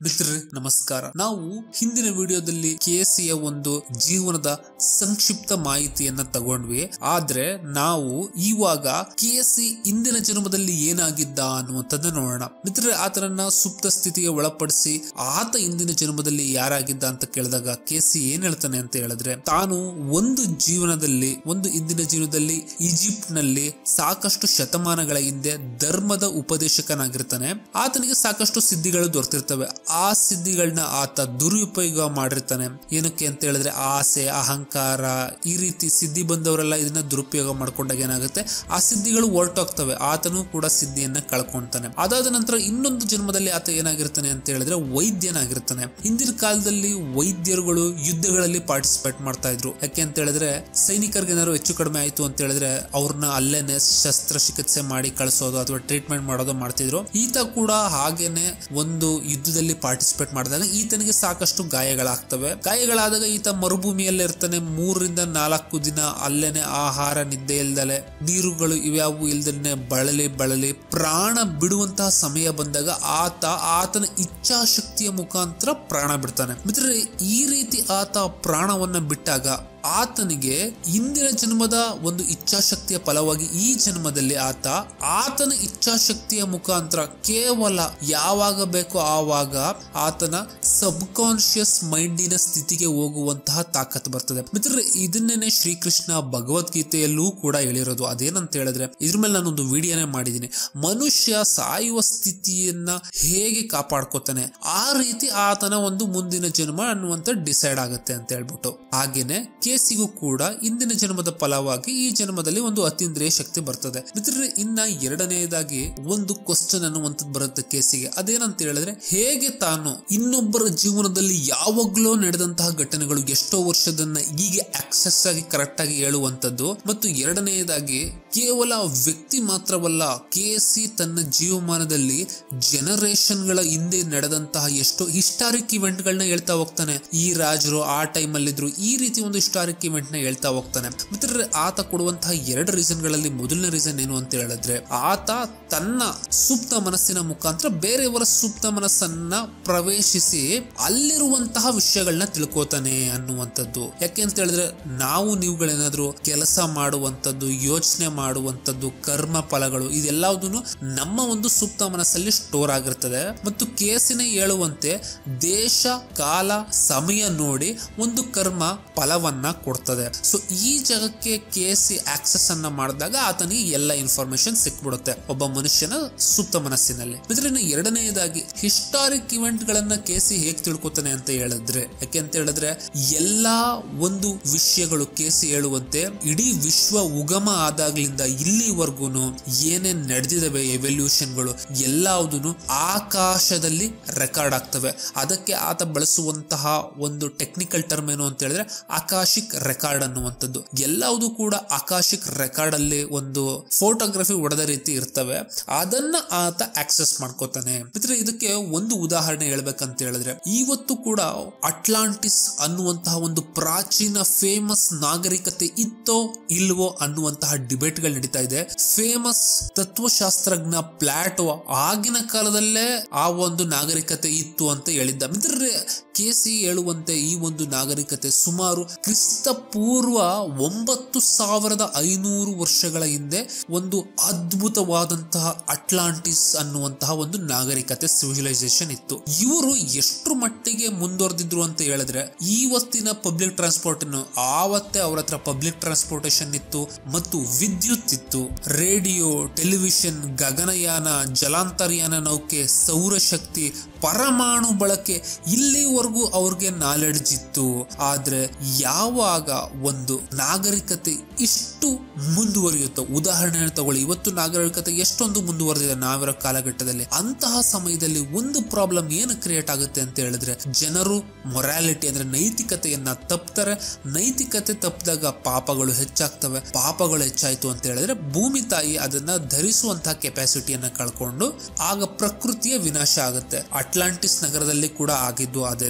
ಮಿತ್ರರೇ ನಮಸ್ಕಾರ ನಾವು ಹಿಂದಿನ ವಿಡಿಯೋದಲ್ಲಿ ಕೆಸಿಯ ಒಂದು ಜೀವನದ ಸಂಕ್ಷಿಪ್ತ ಮಾಹಿತಿಯನ್ನ ತಗೊಂಡ್ವಿ ಆದ್ರೆ ನಾವು ಇವಾಗ ಕೆಸಿ ಇಂದಿನ ಜನ್ಮದಲ್ಲಿ ಏನಾಗಿದ್ದ ಅನ್ನುವಂಥದ್ದು ನೋಡೋಣ ಮಿತ್ರರೇ ಆತನನ್ನ ಸುಪ್ತ ಸ್ಥಿತಿಗೆ ಒಳಪಡಿಸಿ ಆತ ಇಂದಿನ ಜನ್ಮದಲ್ಲಿ ಯಾರಾಗಿದ್ದ ಅಂತ ಕೇಳಿದಾಗ ಕೆಸಿ ಏನ್ ಹೇಳ್ತಾನೆ ಅಂತ ಹೇಳಿದ್ರೆ ತಾನು ಒಂದು ಜೀವನದಲ್ಲಿ ಒಂದು ಇಂದಿನ ಜೀವನದಲ್ಲಿ ಈಜಿಪ್ಟ್ ನಲ್ಲಿ ಸಾಕಷ್ಟು ಶತಮಾನಗಳ ಹಿಂದೆ ಧರ್ಮದ ಉಪದೇಶಕನಾಗಿರ್ತಾನೆ ಆತನಿಗೆ ಸಾಕಷ್ಟು ಸಿದ್ಧಿಗಳು ದೊರೆತಿರ್ತವೆ ಆ ಸಿದ್ಧಿಗಳನ್ನ ಆತ ದುರುಪಯೋಗ ಮಾಡಿರ್ತಾನೆ ಏನಕ್ಕೆ ಅಂತ ಹೇಳಿದ್ರೆ ಆಸೆ ಅಹಂಕಾರ ಈ ರೀತಿ ಸಿದ್ಧಿ ಬಂದವರೆಲ್ಲ ಇದನ್ನ ದುರುಪಯೋಗ ಮಾಡ್ಕೊಂಡಾಗ ಏನಾಗುತ್ತೆ ಆ ಸಿದ್ಧಿಗಳು ಹೊರಟೋಗ್ತವೆ ಆತನು ಕೂಡ ಸಿದ್ಧಿಯನ್ನ ಕಳ್ಕೊಂತಾನೆ ಅದಾದ ನಂತರ ಇನ್ನೊಂದು ಜನ್ಮದಲ್ಲಿ ಆತ ಏನಾಗಿರ್ತಾನೆ ಅಂತ ಹೇಳಿದ್ರೆ ವೈದ್ಯನಾಗಿರ್ತಾನೆ ಹಿಂದಿನ ಕಾಲದಲ್ಲಿ ವೈದ್ಯರುಗಳು ಯುದ್ಧಗಳಲ್ಲಿ ಪಾರ್ಟಿಸಿಪೇಟ್ ಮಾಡ್ತಾ ಇದ್ರು ಯಾಕೆ ಅಂತ ಹೇಳಿದ್ರೆ ಸೈನಿಕರಿಗೆ ಏನಾದ್ರು ಹೆಚ್ಚು ಕಡಿಮೆ ಆಯ್ತು ಅಂತ ಹೇಳಿದ್ರೆ ಅವ್ರನ್ನ ಅಲ್ಲೇನೆ ಶಸ್ತ್ರಚಿಕಿತ್ಸೆ ಮಾಡಿ ಕಳಿಸೋದು ಅಥವಾ ಟ್ರೀಟ್ಮೆಂಟ್ ಮಾಡೋದು ಮಾಡ್ತಿದ್ರು ಈತ ಕೂಡ ಹಾಗೇನೆ ಒಂದು ಯುದ್ಧದಲ್ಲಿ ಪಾರ್ಟಿಸಿಪೇಟ್ ಮಾಡಿದಾಗ ಈತನಿಗೆ ಸಾಕಷ್ಟು ಗಾಯಗಳಾಗ್ತವೆ ಗಾಯಗಳಾದಾಗ ಈತ ಮರುಭೂಮಿಯಲ್ಲಿ ಇರ್ತಾನೆ ಮೂರರಿಂದ ನಾಲ್ಕು ದಿನ ಅಲ್ಲೇನೆ ಆಹಾರ ನಿದ್ದೆ ಇಲ್ದಲೆ ನೀರುಗಳು ಇವ್ಯಾವು ಇಲ್ದಲೆ ಬಳಲಿ ಬಳಲಿ ಪ್ರಾಣ ಬಿಡುವಂತಹ ಸಮಯ ಬಂದಾಗ ಆತ ಆತನ ಇಚ್ಛಾಶಕ್ತಿಯ ಮುಖಾಂತರ ಪ್ರಾಣ ಬಿಡ್ತಾನೆ ಮಿತ್ರರೇ ಈ ರೀತಿ ಆತ ಪ್ರಾಣವನ್ನ ಬಿಟ್ಟಾಗ ಆತನಿಗೆ ಇಂದಿನ ಜನ್ಮದ ಒಂದು ಇಚ್ಛಾಶಕ್ತಿಯ ಫಲವಾಗಿ ಈ ಜನ್ಮದಲ್ಲಿ ಆತ ಆತನ ಇಚ್ಛಾಶಕ್ತಿಯ ಮುಖಾಂತರ ಕೇವಲ ಯಾವಾಗ ಬೇಕೋ ಆವಾಗ ಆತನ ಸಬ್ ಕಾನ್ಶಿಯಸ್ ಮೈಂಡಿನ ಸ್ಥಿತಿಗೆ ಹೋಗುವಂತಹ ತಾಕತ್ ಬರ್ತದೆ ಮಿತ್ರರೇ ಇದನ್ನೇನೆ ಶ್ರೀಕೃಷ್ಣ ಭಗವದ್ಗೀತೆಯಲ್ಲೂ ಕೂಡ ಹೇಳಿರೋದು ಅದೇನಂತ ಹೇಳಿದ್ರೆ ಇದ್ರ ಮೇಲೆ ನಾನೊಂದು ವಿಡಿಯೋನೇ ಮಾಡಿದ್ದೀನಿ ಮನುಷ್ಯ ಸಾಯುವ ಸ್ಥಿತಿಯನ್ನ ಹೇಗೆ ಕಾಪಾಡ್ಕೋತಾನೆ ಆ ರೀತಿ ಆತನ ಒಂದು ಮುಂದಿನ ಜನ್ಮ ಅನ್ನುವಂತ ಡಿಸೈಡ್ ಆಗುತ್ತೆ ಅಂತ ಹೇಳ್ಬಿಟ್ಟು ಹಾಗೇನೆ ಕೇಸಿಗೂ ಕೂಡ ಇಂದಿನ ಜನ್ಮದ ಫಲವಾಗಿ ಈ ಜನ್ಮದಲ್ಲಿ ಒಂದು ಅತೀಂದ್ರಿಯ ಶಕ್ತಿ ಬರ್ತದೆ ಮಿತ್ರರೇ ಇನ್ನ ಎರಡನೆಯದಾಗಿ ಒಂದು ಕ್ವಶನ್ ಅನ್ನುವಂಥದ್ದು ಬರುತ್ತೆ ಕೇಸಿಗೆ ಅದೇನಂತ ಹೇಳಿದ್ರೆ ಹೇಗೆ ತಾನು ಇನ್ನೊಬ್ಬರ ಜೀವನದಲ್ಲಿ ಯಾವಾಗ್ಲೋ ನಡೆದಂತಹ ಘಟನೆಗಳು ಎಷ್ಟೋ ವರ್ಷದನ್ನ ಹೀಗೆ ಆಕ್ಸೆಸ್ ಆಗಿ ಕರೆಕ್ಟ್ ಆಗಿ ಹೇಳುವಂತದ್ದು ಮತ್ತು ಎರಡನೆಯದಾಗಿ ಕೇವಲ ವ್ಯಕ್ತಿ ಮಾತ್ರವಲ್ಲ ಕೆಸಿ ತನ್ನ ಜೀವಮಾನದಲ್ಲಿ ಜನರೇಷನ್ ಗಳ ಹಿಂದೆ ನಡೆದಂತಹ ಎಷ್ಟೋ ಹಿಸ್ಟಾರಿಕ್ ಇವೆಂಟ್ ಗಳನ್ನ ಹೇಳ್ತಾ ಹೋಗ್ತಾನೆ ಈ ರಾಜರು ಆ ಟೈಮ್ ಅಲ್ಲಿದ್ರು ಈ ರೀತಿ ಒಂದು ಹಿಸ್ಟಾರಿಕ್ ಇವೆಂಟ್ ನ ಹೇಳ್ತಾ ಹೋಗ್ತಾನೆ ಮಿತ್ರರೇ ಆತ ಕೊಡುವಂತಹ ಎರಡು ರೀಸನ್ ಗಳಲ್ಲಿ ಮೊದಲನೇ ರೀಸನ್ ಏನು ಅಂತ ಹೇಳಿದ್ರೆ ಆತ ತನ್ನ ಸೂಕ್ತ ಮನಸ್ಸಿನ ಮುಖಾಂತರ ಬೇರೆಯವರ ಸೂಕ್ತ ಮನಸ್ಸನ್ನ ಪ್ರವೇಶಿಸಿ ಅಲ್ಲಿರುವಂತಹ ವಿಷಯಗಳನ್ನ ತಿಳ್ಕೋತಾನೆ ಅನ್ನುವಂಥದ್ದು ಯಾಕೆ ಅಂತ ಹೇಳಿದ್ರೆ ನಾವು ನೀವುಗಳೇನಾದ್ರೂ ಕೆಲಸ ಮಾಡುವಂಥದ್ದು ಯೋಚನೆ ಮಾಡುವಂಥದ್ದು ಕರ್ಮ ಫಲಗಳು ಇದೆಲ್ಲದನ್ನು ನಮ್ಮ ಒಂದು ಸೂಕ್ತ ಮನಸ್ಸಲ್ಲಿ ಸ್ಟೋರ್ ಆಗಿರ್ತದೆ ಮತ್ತು ಕೇಸಿನ ಹೇಳುವಂತೆ ದೇಶ ಕಾಲ ಸಮಯ ನೋಡಿ ಒಂದು ಕರ್ಮ ಫಲವನ್ನ ಕೊಡ್ತದೆ ಸೊ ಈ ಜಗಕ್ಕೆ ಕೇಸಿ ಆಕ್ಸೆಸ್ ಅನ್ನ ಮಾಡಿದಾಗ ಆತನಿಗೆ ಎಲ್ಲ ಇನ್ಫಾರ್ಮೇಶನ್ ಸಿಕ್ಬಿಡುತ್ತೆ ಒಬ್ಬ ಮನುಷ್ಯನ ಸುಪ್ತ ಮನಸ್ಸಿನಲ್ಲಿ ಇದ್ರಿಂದ ಎರಡನೆಯದಾಗಿ ಹಿಸ್ಟಾರಿಕ್ ಇವೆಂಟ್ ಗಳನ್ನ ಕೇಸಿ ಹೇಗ್ ತಿಳ್ಕೊತಾನೆ ಅಂತ ಹೇಳಿದ್ರೆ ಯಾಕೆ ಅಂತ ಹೇಳಿದ್ರೆ ಎಲ್ಲಾ ಒಂದು ವಿಷಯಗಳು ಕೇಸಿ ಹೇಳುವಂತೆ ಇಡೀ ವಿಶ್ವ ಉಗಮ ಆದಾಗ್ಲಿಂದ ಇಲ್ಲಿವರೆಗೂ ಏನೇನ್ ನಡೆದಿದಾವೆ ಎವಲ್ಯೂಷನ್ಗಳು ಎಲ್ಲಾವುದನ್ನು ಆಕಾಶದಲ್ಲಿ ರೆಕಾರ್ಡ್ ಆಗ್ತವೆ ಅದಕ್ಕೆ ಆತ ಬಳಸುವಂತಹ ಒಂದು ಟೆಕ್ನಿಕಲ್ ಟರ್ಮ್ ಏನು ಅಂತ ಹೇಳಿದ್ರೆ ಆಕಾಶಿಕ್ ರೆಕಾರ್ಡ್ ಅನ್ನುವಂಥದ್ದು ಎಲ್ಲವುದು ಕೂಡ ಆಕಾಶಿಕ್ ರೆಕಾರ್ಡ್ ಅಲ್ಲಿ ಒಂದು ಫೋಟೋಗ್ರಫಿ ಹೊಡೆದ ರೀತಿ ಇರ್ತವೆ ಅದನ್ನ ಆತ ಆಕ್ಸೆಸ್ ಮಾಡ್ಕೋತಾನೆ ಮಿತ್ರ ಇದಕ್ಕೆ ಒಂದು ಉದಾಹರಣೆ ಹೇಳ್ಬೇಕಂತ ಹೇಳಿದ್ರೆ ಇವತ್ತು ಕೂಡ ಅಟ್ಲಾಂಟಿಸ್ ಅನ್ನುವಂತಹ ಒಂದು ಪ್ರಾಚೀನ ಫೇಮಸ್ ನಾಗರಿಕತೆ ಇತ್ತೋ ಇಲ್ವೋ ಅನ್ನುವಂತಹ ಡಿಬೇಟ್ಗಳು ನಡೀತಾ ಇದೆ ಫೇಮಸ್ ತತ್ವಶಾಸ್ತ್ರಜ್ಞ ಪ್ಲಾಟೋ ಆಗಿನ ಕಾಲದಲ್ಲೇ ಆ ಒಂದು ನಾಗರಿಕತೆ ಇತ್ತು ಅಂತ ಹೇಳಿದ್ದ ಮಿತ್ರರೇ ಕೆಸಿ ಹೇಳುವಂತೆ ಈ ಒಂದು ನಾಗರಿಕತೆ ಸುಮಾರು ಕ್ರಿಸ್ತ ಪೂರ್ವ ಒಂಬತ್ತು ಸಾವಿರದ ಐನೂರು ವರ್ಷಗಳ ಹಿಂದೆ ಒಂದು ಅದ್ಭುತವಾದಂತಹ ಅಟ್ಲಾಂಟಿಸ್ ಅನ್ನುವಂತಹ ಒಂದು ನಾಗರಿಕತೆ ಸಿವಿಲೈಸೇಷನ್ ಇತ್ತು ಇವರು ಎಷ್ಟು ಮಟ್ಟಿಗೆ ಮುಂದುವರೆದಿದ್ರು ಅಂತ ಹೇಳಿದ್ರೆ ಇವತ್ತಿನ ಪಬ್ಲಿಕ್ ಟ್ರಾನ್ಸ್ಪೋರ್ಟ್ ಆವತ್ತೇ ಅವ್ರ ಹತ್ರ ಪಬ್ಲಿಕ್ ಟ್ರಾನ್ಸ್ಪೋರ್ಟೇಶನ್ ಇತ್ತು ಮತ್ತು ವಿದ್ಯುತ್ ಇತ್ತು ರೇಡಿಯೋ ಟೆಲಿವಿಷನ್ ಗಗನಯಾನ ಜಲಾಂತರ್ಯಾನ ನೌಕೆ ಸೌರಶಕ್ತಿ ಪರಮಾಣು ಬಳಕೆ ಇಲ್ಲಿವರೆಗೂ ಅವ್ರಿಗೆ ನಾಲೆಡ್ಜ್ ಇತ್ತು ಆದ್ರೆ ಯಾವಾಗ ಒಂದು ನಾಗರಿಕತೆ ಇಷ್ಟು ಮುಂದುವರಿಯುತ್ತೋ ಉದಾಹರಣೆ ತಗೊಳ್ಳಿ ಇವತ್ತು ನಾಗರಿಕತೆ ಎಷ್ಟೊಂದು ಮುಂದುವರೆದಿದೆ ನಾವಿರೋ ಕಾಲಘಟ್ಟದಲ್ಲಿ ಅಂತಹ ಸಮಯದಲ್ಲಿ ಒಂದು ಪ್ರಾಬ್ಲಮ್ ಏನು ಕ್ರಿಯೇಟ್ ಆಗುತ್ತೆ ಅಂತ ಹೇಳಿದ್ರೆ ಜನರು ಮೊರಾಲಿಟಿ ಅಂದ್ರೆ ನೈತಿಕತೆಯನ್ನ ತಪ್ತಾರೆ ನೈತಿಕತೆ ತಪ್ಪಿದಾಗ ಪಾಪಗಳು ಹೆಚ್ಚಾಗ್ತವೆ ಪಾಪಗಳು ಹೆಚ್ಚಾಯ್ತು ಅಂತ ಹೇಳಿದ್ರೆ ಭೂಮಿ ತಾಯಿ ಅದನ್ನ ಧರಿಸುವಂತಹ ಕೆಪಾಸಿಟಿಯನ್ನ ಕಳ್ಕೊಂಡು ಆಗ ಪ್ರಕೃತಿಯ ವಿನಾಶ ಆಗುತ್ತೆ ಅಟ್ಲಾಂಟಿಸ್ ನಗರದಲ್ಲಿ ಕೂಡ ಆಗಿದ್ದು ಅದೇನೇನೆ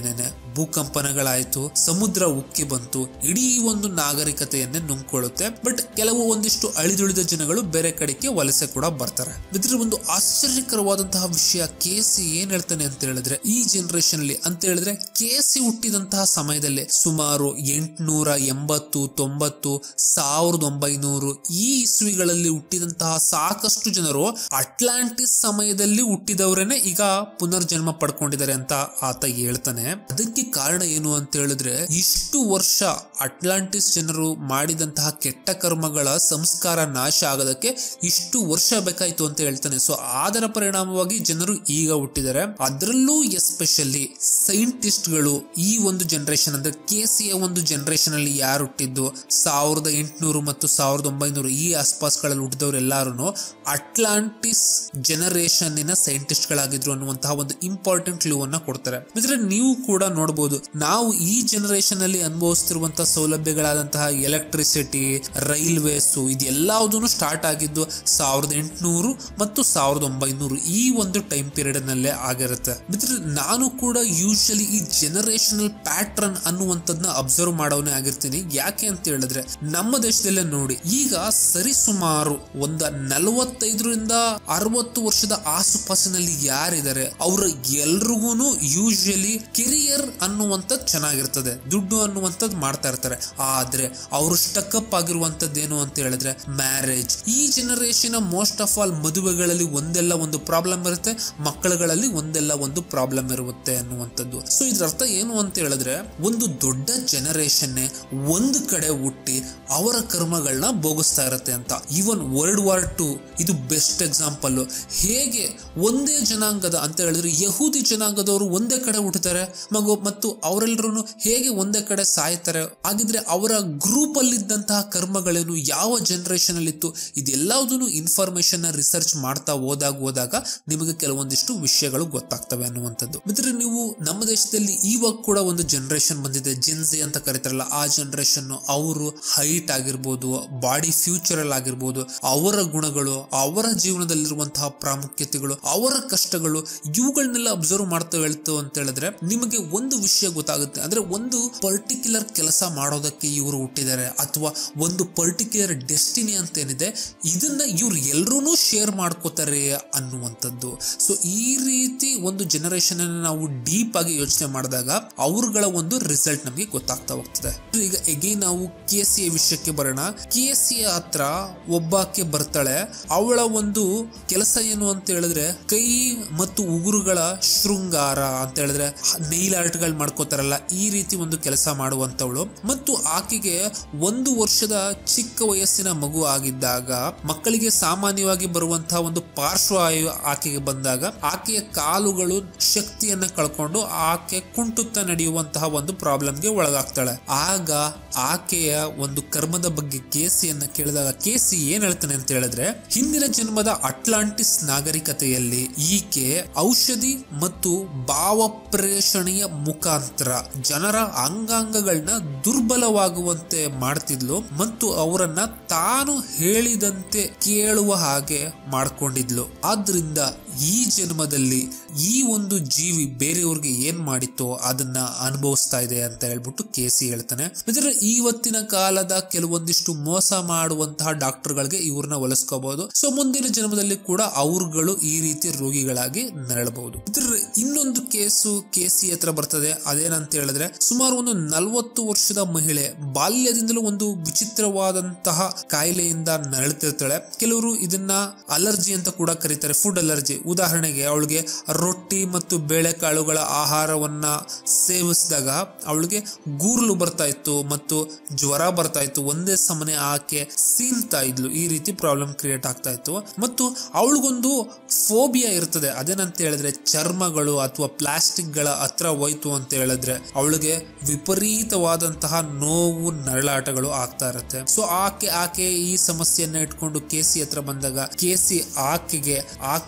ಭೂಕಂಪನಗಳಾಯ್ತು ಸಮುದ್ರ ಉಕ್ಕಿ ಬಂತು ಇಡೀ ಒಂದು ನಾಗರಿಕತೆಯನ್ನೇ ನುಂಗ್ಕೊಳ್ಳುತ್ತೆ ಬಟ್ ಕೆಲವು ಒಂದಿಷ್ಟು ಅಳಿದುಳಿದ ಜನಗಳು ಬೇರೆ ಕಡೆಗೆ ವಲಸೆ ಕೂಡ ಬರ್ತಾರೆ ಇದ್ರ ಒಂದು ಆಶ್ಚರ್ಯಕರವಾದಂತಹ ವಿಷಯ ಕೆ ಸಿ ಏನ್ ಹೇಳ್ತಾನೆ ಅಂತ ಹೇಳಿದ್ರೆ ಈ ಜನರೇಷನ್ ಅಲ್ಲಿ ಅಂತ ಹೇಳಿದ್ರೆ ಕೆ ಸಿ ಹುಟ್ಟಿದಂತಹ ಸಮಯದಲ್ಲಿ ಸುಮಾರು ಎಂಟುನೂರ ಎಂಬತ್ತು ತೊಂಬತ್ತು ಸಾವಿರದ ಒಂಬೈನೂರು ಈ ಇಸ್ವಿಗಳಲ್ಲಿ ಹುಟ್ಟಿದಂತಹ ಸಾಕಷ್ಟು ಜನರು ಅಟ್ಲಾಂಟಿಸ್ ಸಮಯದಲ್ಲಿ ಹುಟ್ಟಿದವರೇನೆ ಈಗ ಪುನರ್ಜನ್ಮ ಪಡ್ಕೊಂಡಿದ್ದಾರೆ ಅಂತ ಆತ ಹೇಳ್ತಾನೆ ಅದಕ್ಕೆ ಕಾರಣ ಏನು ಅಂತ ಹೇಳಿದ್ರೆ ಇಷ್ಟು ವರ್ಷ ಅಟ್ಲಾಂಟಿಸ್ ಜನರು ಮಾಡಿದಂತಹ ಕೆಟ್ಟ ಕರ್ಮಗಳ ಸಂಸ್ಕಾರ ನಾಶ ಆಗೋದಕ್ಕೆ ಇಷ್ಟು ವರ್ಷ ಬೇಕಾಯ್ತು ಅಂತ ಹೇಳ್ತಾನೆ ಸೊ ಅದರ ಪರಿಣಾಮವಾಗಿ ಜನರು ಈಗ ಹುಟ್ಟಿದ್ದಾರೆ ಅದರಲ್ಲೂ ಎಸ್ಪೆಷಲಿ ಸೈಂಟಿಸ್ಟ್ಗಳು ಈ ಒಂದು ಜನರೇಷನ್ ಅಂದ್ರೆ ಕೆಸಿಯ ಒಂದು ಜನರೇಷನ್ ಅಲ್ಲಿ ಯಾರು ಹುಟ್ಟಿದ್ದು ಸಾವಿರದ ಎಂಟುನೂರು ಮತ್ತು ಸಾವಿರದ ಒಂಬೈನೂರು ಈ ಆಸ್ಪಾಸ್ಗಳಲ್ಲಿ ಹುಟ್ಟಿದವರು ಎಲ್ಲಾರು ಅಟ್ಲಾಂಟಿಸ್ ಜನರೇಷನ್ನಿನ ಸೈಂಟಿಸ್ಟ್ ಗಳಾಗಿದ್ರು ಅನ್ನುವಂತಹ ಒಂದು ಇಂಪಾರ್ಟೆಂಟ್ ಕ್ಲೂ ಅನ್ನ ಕೊಡ್ತಾರೆ ಅಂದ್ರೆ ನೀವು ಕೂಡ ನೋಡಬಹುದು ನಾವು ಈ ಜನರೇಷನ್ ಅಲ್ಲಿ ಅನುಭವಿಸ್ತಿರುವಂತಹ ಸೌಲಭ್ಯಗಳಾದಂತಹ ಎಲೆಕ್ಟ್ರಿಸಿಟಿ ರೈಲ್ವೇಸ್ ಇದೆಲ್ಲದೂ ಸ್ಟಾರ್ಟ್ ಆಗಿದ್ದು ಸಾವಿರದ ಎಂಟುನೂರು ಮತ್ತು ಸಾವಿರದ ಒಂಬೈನೂರು ಈ ಒಂದು ಟೈಮ್ ಪೀರಿಯಡ್ ನಲ್ಲೇ ಆಗಿರುತ್ತೆ ಅಂದ್ರೆ ನಾನು ಕೂಡ ಯೂಶಲಿ ಈ ಜನರೇಷನಲ್ ಪ್ಯಾಟ್ರನ್ ಅನ್ನುವಂಥದ್ನ ಅಬ್ಸರ್ವ್ ಮಾಡೋನೇ ಆಗಿರ್ತೀನಿ ಯಾಕೆ ಅಂತ ಹೇಳಿದ್ರೆ ನಮ್ಮ ದೇಶದಲ್ಲೇ ನೋಡಿ ಈಗ ಸರಿಸುಮಾರು ಒಂದ ನಲವತ್ತೈದರಿಂದ ಅರವತ್ತು ವರ್ಷದ ಆಸುಪಾಸಿನಲ್ಲಿ ಯಾರಿದ್ದಾರೆ ಅವ್ರ ಎಲ್ರಿಗೂ ಯೂಶಲಿ ಕೆರಿಯರ್ ಅನ್ನುವಂಥದ್ದು ಚೆನ್ನಾಗಿರ್ತದೆ ದುಡ್ಡು ಅನ್ನುವಂಥದ್ದು ಮಾಡ್ತಾ ಇರ್ತಾರೆ ಆದ್ರೆ ಅವರು ಸ್ಟಕ್ಅಪ್ ಆಗಿರುವಂತದ್ದು ಏನು ಅಂತ ಹೇಳಿದ್ರೆ ಮ್ಯಾರೇಜ್ ಈ ಜನರೇಷನ್ ಮೋಸ್ಟ್ ಆಫ್ ಆಲ್ ಮದುವೆಗಳಲ್ಲಿ ಒಂದೆಲ್ಲ ಒಂದು ಪ್ರಾಬ್ಲಮ್ ಇರುತ್ತೆ ಮಕ್ಕಳುಗಳಲ್ಲಿ ಒಂದೆಲ್ಲ ಒಂದು ಪ್ರಾಬ್ಲಮ್ ಇರುತ್ತೆ ಅನ್ನುವಂಥದ್ದು ಸೊ ಇದ್ರ ಅರ್ಥ ಏನು ಅಂತ ಹೇಳಿದ್ರೆ ಒಂದು ದೊಡ್ಡ ಜನರೇಷನ್ ಒಂದು ಕಡೆ ಹುಟ್ಟಿ ಅವರ ಕರ್ಮಗಳನ್ನ ಭೋಗಿಸ್ತಾ ಇರುತ್ತೆ ಅಂತ ಈವನ್ ವರ್ಲ್ಡ್ ವಾರ್ ಟು ಇದು ಬೆಸ್ಟ್ ಎಕ್ಸಾಂಪಲ್ ಹೇಗೆ ಒಂದೇ ಜನಾಂಗದ ಅಂತ ಹೇಳಿದ್ರೆ ಯಹೂದಿ ಜನಾಂಗದವರು ಒಂದೇ ಕಡೆ ಹುಟ್ಟುತ್ತಾರೆ ಮಗು ಮತ್ತು ಅವರೆಲ್ಲರೂ ಹೇಗೆ ಒಂದೇ ಕಡೆ ಸಾಯ್ತಾರೆ ಹಾಗಿದ್ರೆ ಅವರ ಗ್ರೂಪ್ ಅಲ್ಲಿದ್ದಂತಹ ಕರ್ಮಗಳೇನು ಯಾವ ಜನರೇಷನ್ ಅಲ್ಲಿ ಇತ್ತು ಇದೆಲ್ಲದನ್ನು ಇನ್ಫಾರ್ಮೇಶನ್ ರಿಸರ್ಚ್ ಮಾಡ್ತಾ ಹೋದಾಗ ಹೋದಾಗ ನಿಮಗೆ ಕೆಲವೊಂದಿಷ್ಟು ವಿಷಯಗಳು ಗೊತ್ತಾಗ್ತವೆ ಅನ್ನುವಂಥದ್ದು ಮಿತ್ರ ನೀವು ನಮ್ಮ ದೇಶದಲ್ಲಿ ಇವಾಗ ಕೂಡ ಒಂದು ಜನರೇಷನ್ ಬಂದಿದೆ ಜಿನ್ಸಿ ಅಂತ ಕರೀತಾರಲ್ಲ ಆ ಜನರೇಷನ್ ಅವರು ಹೈಟ್ ಆಗಿರ್ಬೋದು ಬಾಡಿ ಫ್ಯೂಚರ್ ಅಲ್ಲಿ ಆಗಿರ್ಬೋದು ಅವರ ಗುಣಗಳು ಅವರ ಜೀವನದಲ್ಲಿರುವಂತಹ ಪ್ರಾಮುಖ್ಯತೆಗಳು ಅವರ ಕಷ್ಟಗಳು ಇವುಗಳನ್ನೆಲ್ಲ ಅಬ್ಸರ್ವ್ ಮಾಡ್ತಾ ಹೇಳ್ತು ಅಂತ ಹೇಳಿದ್ರೆ ನಿಮಗೆ ಒಂದು ವಿಷಯ ಗೊತ್ತಾಗುತ್ತೆ ಅಂದ್ರೆ ಒಂದು ಪರ್ಟಿಕ್ಯುಲರ್ ಕೆಲಸ ಮಾಡೋದಕ್ಕೆ ಇವರು ಹುಟ್ಟಿದ್ದಾರೆ ಅಥವಾ ಒಂದು ಪರ್ಟಿಕ್ಯುಲರ್ ಡೆಸ್ಟಿನಿ ಅಂತ ಏನಿದೆ ಇದನ್ನ ಇವ್ರು ಎಲ್ರೂ ಶೇರ್ ಮಾಡ್ಕೋತಾರೆ ಅನ್ನುವಂಥದ್ದು ಸೊ ಈ ರೀತಿ ಒಂದು ಜನರೇಷನ್ ಅನ್ನು ನಾವು ಡೀಪ್ ಆಗಿ ಯೋಚನೆ ಮಾಡಿದಾಗ ಅವ್ರಗಳ ಒಂದು ರಿಸಲ್ಟ್ ನಮಗೆ ಗೊತ್ತಾಗ್ತಾ ಹೋಗ್ತದೆ ಈಗ ಎಗೇನ್ ನಾವು ಕೆ ಸಿ ವಿಷಯಕ್ಕೆ ಬರೋಣ ಕೆ ಸಿ ಹತ್ರ ಒಬ್ಬಾಕೆ ಬರ್ತಾಳೆ ಅವಳ ಒಂದು ಕೆಲಸ ಏನು ಅಂತ ಹೇಳಿದ್ರೆ ಕೈ ಮತ್ತು ಉಗುರುಗಳ ಶೃಂಗಾರ ಅಂತ ಹೇಳಿದ್ರೆ ನೈಲ್ ಆರ್ಟ್ಗಳು ಮಾಡ್ಕೋತಾರಲ್ಲ ಈ ರೀತಿ ಒಂದು ಕೆಲಸ ಮಾಡುವಂತವಳು ಮತ್ತು ಆಕೆಗೆ ಒಂದು ವರ್ಷದ ಚಿಕ್ಕ ವಯಸ್ಸಿನ ಮಗು ಆಗಿದ್ದಾಗ ಮಕ್ಕಳಿಗೆ ಸಾಮಾನ್ಯವಾಗಿ ಬರುವಂತಹ ಒಂದು ಪಾರ್ಶ್ವವಾಯು ಆಕೆಗೆ ಬಂದಾಗ ಆಕೆಯ ಕಾಲುಗಳು ಶಕ್ತಿಯನ್ನ ಕಳ್ಕೊಂಡು ಆಕೆ ಕುಂಟುತ್ತಾ ನಡೆಯುವಂತಹ ಒಂದು ಪ್ರಾಬ್ಲಮ್ಗೆ ಒಳಗಾಗ್ತಾಳೆ ಆಗ ಆಕೆಯ ಒಂದು ಕರ್ಮದ ಬಗ್ಗೆ ಕೇಸಿಯನ್ನ ಕೇಳಿದಾಗ ಕೇಸಿ ಏನ್ ಹೇಳ್ತಾನೆ ಅಂತ ಹೇಳಿದ್ರೆ ಹಿಂದಿನ ಜನ್ಮದ ಅಟ್ಲಾಂಟಿಸ್ ನಾಗರಿಕತೆಯಲ್ಲಿ ಈಕೆ ಔಷಧಿ ಮತ್ತು ಭಾವ ಪ್ರೇಷಣೆಯ ಮುಖಾಂತರ ಜನರ ಅಂಗಾಂಗಗಳನ್ನ ದುರ್ಬಲವಾಗುವಂತೆ ಮಾಡ್ತಿದ್ಲು ಮತ್ತು ಅವರನ್ನ ತಾನು ಹೇಳಿದಂತೆ ಕೇಳುವ ಹಾಗೆ ಮಾಡ್ಕೊಂಡಿದ್ಲು ಆದ್ರಿಂದ ಈ ಜನ್ಮದಲ್ಲಿ ಈ ಒಂದು ಜೀವಿ ಬೇರೆಯವ್ರಿಗೆ ಏನ್ ಮಾಡಿತ್ತೋ ಅದನ್ನ ಅನುಭವಿಸ್ತಾ ಇದೆ ಅಂತ ಹೇಳ್ಬಿಟ್ಟು ಕೇಸಿ ಹೇಳ್ತಾನೆ ಅಂದ್ರೆ ಇವತ್ತಿನ ಕಾಲದ ಕೆಲವೊಂದಿಷ್ಟು ಮೋಸ ಮಾಡುವಂತಹ ಡಾಕ್ಟರ್ಗಳಿಗೆ ಇವ್ರನ್ನ ಒಲಿಸ್ಕೋಬಹುದು ಸೊ ಮುಂದಿನ ಜನ್ಮದಲ್ಲಿ ಕೂಡ ಅವ್ರುಗಳು ಈ ರೀತಿ ರೋಗಿಗಳಾಗಿ ನರಳಬಹುದು ಇದ್ರ ಇನ್ನೊಂದು ಕೇಸು ಕೇಸಿ ಹತ್ರ ಬರ್ತದೆ ಅದೇನಂತ ಹೇಳಿದ್ರೆ ಸುಮಾರು ಒಂದು ನಲವತ್ತು ವರ್ಷದ ಮಹಿಳೆ ಬಾಲ್ಯದಿಂದಲೂ ಒಂದು ವಿಚಿತ್ರವಾದಂತಹ ಕಾಯಿಲೆಯಿಂದ ನರಳುತ್ತಿರ್ತಾಳೆ ಕೆಲವರು ಇದನ್ನ ಅಲರ್ಜಿ ಅಂತ ಕೂಡ ಕರೀತಾರೆ ಫುಡ್ ಅಲರ್ಜಿ ಉದಾಹರಣೆಗೆ ಅವಳಿಗೆ ರೊಟ್ಟಿ ಮತ್ತು ಬೇಳೆಕಾಳುಗಳ ಆಹಾರವನ್ನ ಸೇವಿಸಿದಾಗ ಅವಳಿಗೆ ಗೂರ್ಲು ಬರ್ತಾ ಇತ್ತು ಮತ್ತು ಜ್ವರ ಬರ್ತಾ ಇತ್ತು ಒಂದೇ ಸಮನೆ ಆಕೆ ಸೀಲ್ತಾ ಇದ್ಲು ಈ ರೀತಿ ಪ್ರಾಬ್ಲಮ್ ಕ್ರಿಯೇಟ್ ಆಗ್ತಾ ಇತ್ತು ಮತ್ತು ಅವಳಿಗೊಂದು ಫೋಬಿಯಾ ಇರ್ತದೆ ಅದೇನಂತ ಹೇಳಿದ್ರೆ ಚರ್ಮಗಳು ಅಥವಾ ಪ್ಲಾಸ್ಟಿಕ್ ಗಳ ಹತ್ರ ಹೋಯ್ತು ಅಂತ ಹೇಳಿದ್ರೆ ಅವಳಿಗೆ ವಿಪರೀತವಾದಂತಹ ನೋವು ನರಳಾಟಗಳು ಆಗ್ತಾ ಇರುತ್ತೆ ಸೊ ಆಕೆ ಆಕೆ ಈ ಸಮಸ್ಯೆಯನ್ನ ಇಟ್ಕೊಂಡು ಕೆಸಿ ಹತ್ರ ಬಂದಾಗ ಕೆಸಿ ಆಕೆಗೆ ಆಕೆಯ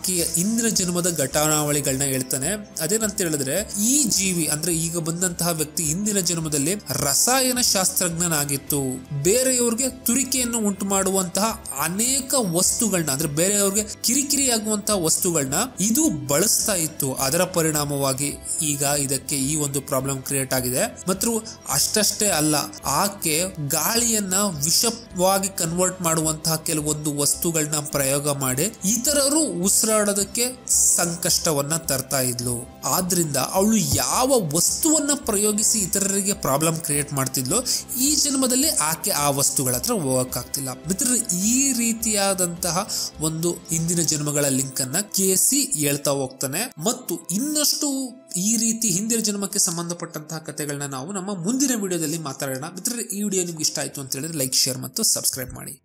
ಇಂದಿನ ಜನ್ಮದ ಘಟನಾವಳಿಗಳನ್ನ ಹೇಳ್ತಾನೆ ಅದೇನಂತ ಹೇಳಿದ್ರೆ ಈ ಜೀವಿ ಅಂದ್ರೆ ಈಗ ಬಂದಂತಹ ವ್ಯಕ್ತಿ ಇಂದಿನ ಜನ್ಮದಲ್ಲಿ ರಸಾಯನ ಶಾಸ್ತ್ರಜ್ಞನಾಗಿತ್ತು ಬೇರೆಯವ್ರಿಗೆ ತುರಿಕೆಯನ್ನು ಉಂಟು ಮಾಡುವಂತಹ ಅನೇಕ ವಸ್ತುಗಳನ್ನ ಅಂದ್ರೆ ಬೇರೆಯವ್ರಿಗೆ ಕಿರಿಕಿರಿ ಆಗುವಂತಹ ವಸ್ತುಗಳನ್ನ ಇದು ಬಳಸ್ತಾ ಇತ್ತು ಅದರ ಪರಿಣಾಮವಾಗಿ ಈಗ ಇದಕ್ಕೆ ಈ ಒಂದು ಪ್ರಾಬ್ಲಮ್ ಕ್ರಿಯೇಟ್ ಆಗಿದೆ ಮತ್ತು ಅಷ್ಟಷ್ಟೇ ಅಲ್ಲ ಆಕೆ ಗಾಳಿಯನ್ನ ವಿಷವಾಗಿ ಕನ್ವರ್ಟ್ ಮಾಡುವಂತಹ ಕೆಲವೊಂದು ವಸ್ತುಗಳನ್ನ ಪ್ರಯೋಗ ಮಾಡಿ ಇತರರು ಉಸಿರಾಡೋದಕ್ಕೆ ಸಂಕಷ್ಟವನ್ನ ತರ್ತಾ ಇದ್ಲು ಆದ್ರಿಂದ ಅವಳು ಯಾವ ವಸ್ತುವನ್ನ ಪ್ರಯೋಗಿಸಿ ಇತರರಿಗೆ ಪ್ರಾಬ್ಲಮ್ ಕ್ರಿಯೇಟ್ ಮಾಡ್ತಿದ್ಲೋ ಈ ಜನ್ಮದಲ್ಲಿ ಆಕೆ ಆ ವಸ್ತುಗಳ ಹತ್ರ ಹೋಗಕ್ಕಾಗ್ತಿಲ್ಲ ಮಿತ್ರರು ಈ ರೀತಿಯಾದಂತಹ ಒಂದು ಹಿಂದಿನ ಜನ್ಮಗಳ ಲಿಂಕ್ ಅನ್ನ ಕೆ ಸಿ ಹೇಳ್ತಾ ಹೋಗ್ತಾನೆ ಮತ್ತು ಇನ್ನಷ್ಟು ಈ ರೀತಿ ಹಿಂದಿನ ಜನ್ಮಕ್ಕೆ ಸಂಬಂಧಪಟ್ಟಂತಹ ಕಥೆಗಳನ್ನ ನಾವು ನಮ್ಮ ಮುಂದಿನ ವಿಡಿಯೋದಲ್ಲಿ ಮಾತಾಡೋಣ ಮಿತ್ರರೇ ಈ ವಿಡಿಯೋ ನಿಮ್ಗೆ ಇಷ್ಟ ಆಯ್ತು ಅಂತ ಹೇಳಿದ್ರೆ ಲೈಕ್ ಶೇರ್ ಮತ್ತು ಸಬ್ಸ್ಕ್ರೈಬ್ ಮಾಡಿ